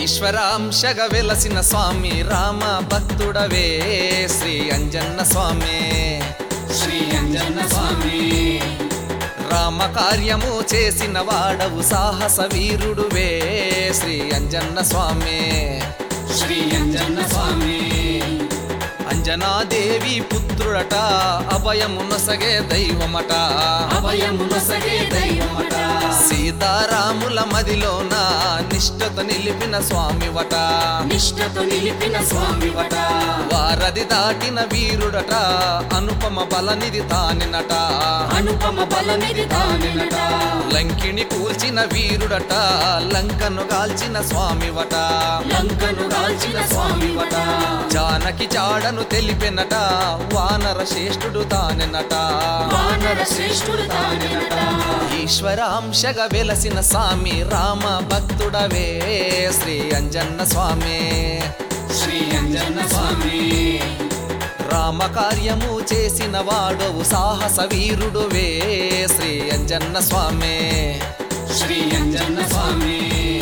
ఈశ్వరాంశగ వెలసిన స్వామి రామ భక్తుడవే శ్రీ అంజన్న స్వామి శ్రీ అంజన్న స్వామి రామ కార్యము చేసిన వాడవు సాహస వీరుడువే శ్రీ అంజన్న స్వామి శ్రీ అంజన్న స్వామి అంజనాదేవి పుత్రుడట అభయమునసగే దైవమట అభయమునసగే దైవమట సీతారాముల మదిలోన నిష్ఠత నిలిపిన స్వామివట నిష్ఠతో నిలిపిన స్వామివట వారది దాటిన వీరుడట అనుపమ బలనిది తానినట అనుపమ బలమిది తానినట లంకిని కూల్చిన వీరుడట లంకను గాల్చిన స్వామివట లంకను రాల్చిన స్వామివట జానకి జాడను తెలిపెనట వానర శ్రేష్ఠుడు తానెనట వానర శ్రేష్ఠుడు తానినట ఈశ్వరాంశగా వెలసిన స్వామి రామ భక్తుడవే శ్రీ అంజన్న స్వామి శ్రీ అంజన్న స్వామి రామ కార్యము చేసిన వాడవు సాహస వీరుడువే శ్రీ అంజన్న స్వామి శ్రీ అంజన్న స్వామి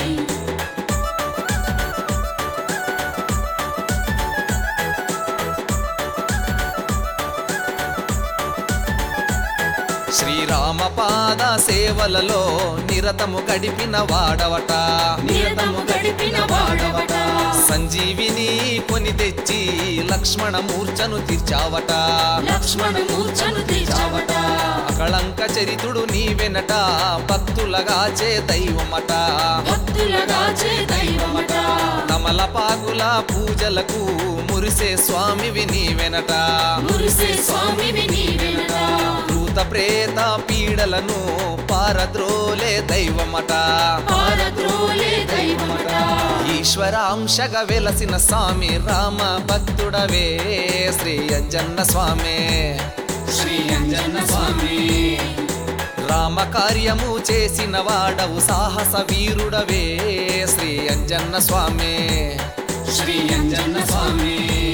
శ్రీరామ పాద సేవలలో నిరతము గడిపిన వాడవట నిరతము గడిపిన వాడవట సంజీవిని కొని తెచ్చి లక్ష్మణ మూర్ఛను తీర్చావట లక్ష్మణ మూర్ఛను తీర్చావట అకళంక చరితుడు నీవెనట భక్తులగాచే దైవమట భక్తులగాచే దైవమట తమలపాకుల పూజలకు మురిసే స్వామివి నీవెనట మురిసే స్వామివి నీవెనట భూత ప్రేత పీడలను పారద్రోలే దైవమట పారద్రోలే దైవమట ఈశ్వరాంశగా వెలసిన స్వామి రామ భక్తుడవే శ్రీ అంజన్న స్వామి శ్రీ అంజన్న స్వామి రామ కార్యము చేసిన వాడవు సాహస వీరుడవే శ్రీ అంజన్న స్వామి శ్రీ అంజన్న స్వామి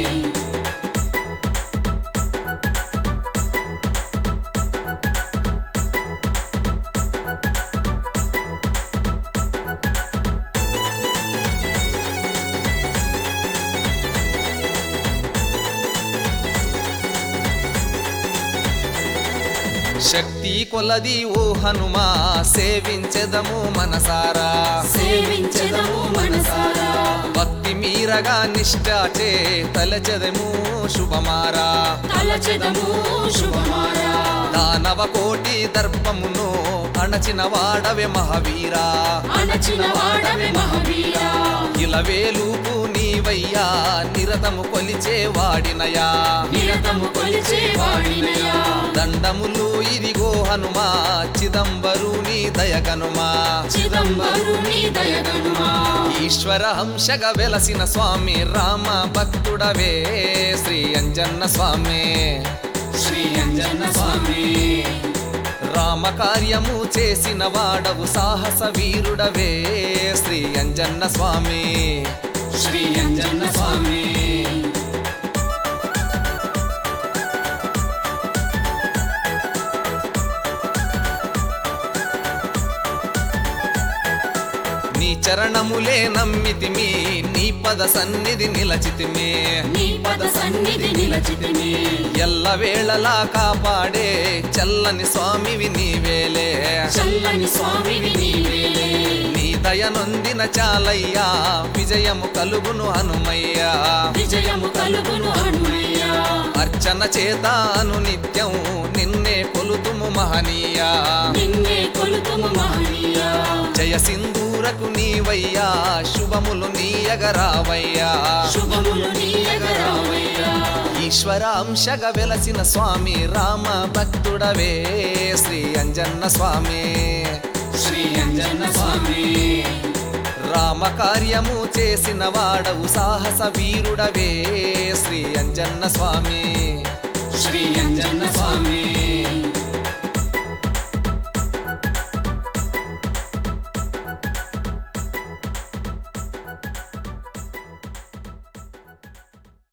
శక్తి కొలది ఓ హనుమా సేవించెదము మనసారా సేవించెదము మనసారా భక్తి మీరగా నిష్ఠాచే తలచెదము శుభమారా తలచెదము శుభమారా దానవ కోటి దర్పమును అణచిన వాడవే మహావీరా అణచిన వాడవే మహావీరా ఇలవేలుపు నీవయ్యా నిరతము కొలిచే వాడినయా నిరతము కొలిచే వాడినయా దండములు ఇదిగో హనుమా చిదంబరు నీ దయగనుమా చిదంబరుని దయగనుమా ఈశ్వర హంసగా వెలసిన స్వామి రామ భక్తుడవే శ్రీ అంజన్న స్వామి శ్రీ అంజన్న స్వామి రామ కార్యము చేసిన వాడవు సాహస వీరుడవే శ్రీ అంజన్న స్వామి శ్రీ అంజన్న స్వామి నీ చరణములే నమ్మితిమి నీ పద సన్నిధి నిలచితిమి నీ పద సన్నిధి నిలచితిని ఎల్లవేళలా కాపాడే చల్లని స్వామివి నీవేలే చల్లని స్వామివి నీవేలే నీ దయనొందిన చాలయ్యా విజయము కలుగును హనుమయ్యా విజయము కలుగును హనుమయ్యా అర్చన చేతాను నిత్యం నిన్నే కొలుతుము మహనీయా నిన్నే కొలుతుము మహనీయా జయ సింధూరకు నీవయ్యా శుభములు నీయగరావయ్యా శుభములు నీయగరావయ్యా ఈశ్వర అంశగా వెలసిన స్వామి రామ భక్తుడవే శ్రీ అంజన్న స్వామి శ్రీ అంజన్న స్వామి రామ కార్యము చేసిన వాడవు సాహస వీరుడవే శ్రీ అంజన్న స్వామి శ్రీ అంజన్న స్వామి